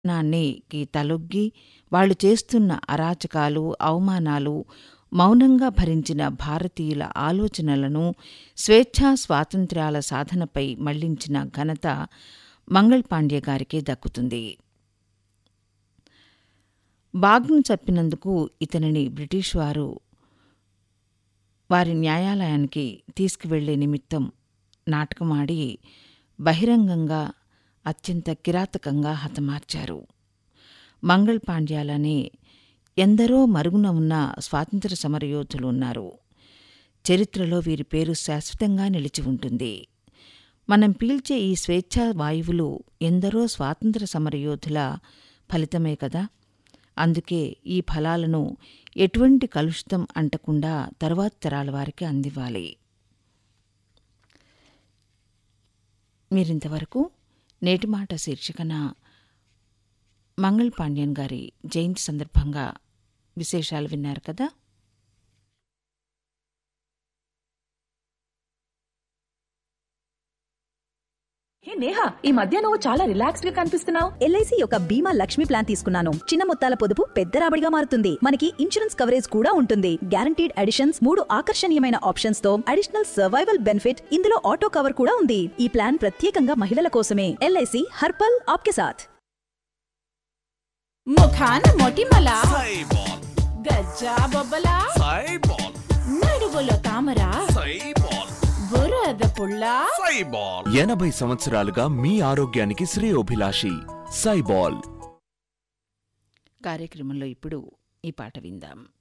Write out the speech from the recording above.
నానికి తలొగ్గి వాళ్ళు చేస్తున్న అరాచకాలు అవమానాలు మౌనంగా భరించిన భారతీయుల ఆలోచనలను స్వేచ్ఛా స్వాతంత్ర్యాల సాధనపై మళ్లించిన ఘనత మంగళ్ పాండ్య గారికే దక్కుతుంది బాగ్ను చంపినందుకు ఇతనిని బ్రిటిష్ వారు వారి న్యాయాలయానికి తీసుకువెళ్లే నిమిత్తం నాటకమాడి బహిరంగంగా అత్యంత కిరాతకంగా హతమార్చారు మంగళ్ పాండ్యాలనే ఎందరో మరుగున ఉన్న స్వాతంత్ర సమరయోధులు ఉన్నారు చరిత్రలో వీరి పేరు శాశ్వతంగా నిలిచి ఉంటుంది మనం పీల్చే ఈ స్వేచ్ఛా వాయువులు ఎందరో స్వాతంత్ర సమరయోధుల ఫలితమే కదా అందుకే ఈ ఫలాలను ఎటువంటి కలుషితం అంటకుండా తరువాత తరాల వారికి అందివ్వాలి మీరింతవరకు నేటి మాట శీర్షికన మంగళ్ పాండ్యన్ గారి జయంతి సందర్భంగా విశేషాలు విన్నారు కదా హే నేహా ఈ మధ్య నువ్వు చాలా రిలాక్స్డ్ గా కనిపిస్తున్నావు ఎల్ఐసి యొక్క బీమా లక్ష్మి ప్లాన్ తీసుకున్నాను చిన్న మొత్తాల పొదుపు పెద్ద రాబడిగా మారుతుంది మనకి ఇన్సూరెన్స్ కవరేజ్ కూడా ఉంటుంది గ్యారంటీడ్ అడిషన్స్ మూడు ఆకర్షణీయమైన ఆప్షన్స్ తో అడిషనల్ సర్వైవల్ బెనిఫిట్ ఇందులో ఆటో కవర్ కూడా ఉంది ఈ ప్లాన్ ప్రత్యేకంగా మహిళల కోసమే ఎల్ఐసి హర్పల్ ఆప్కే సాథ్ ముఖాన మొటిమల సైబాల్ గజ్జా బొబ్బల సైబాల్ నడుగులో తామర సైబాల్ బురద పుల్ల సైబాల్ ఎనభై సంవత్సరాలుగా మీ ఆరోగ్యానికి శ్రేయోభిలాషి సైబాల్ కార్యక్రమంలో ఇప్పుడు ఈ పాట విందాం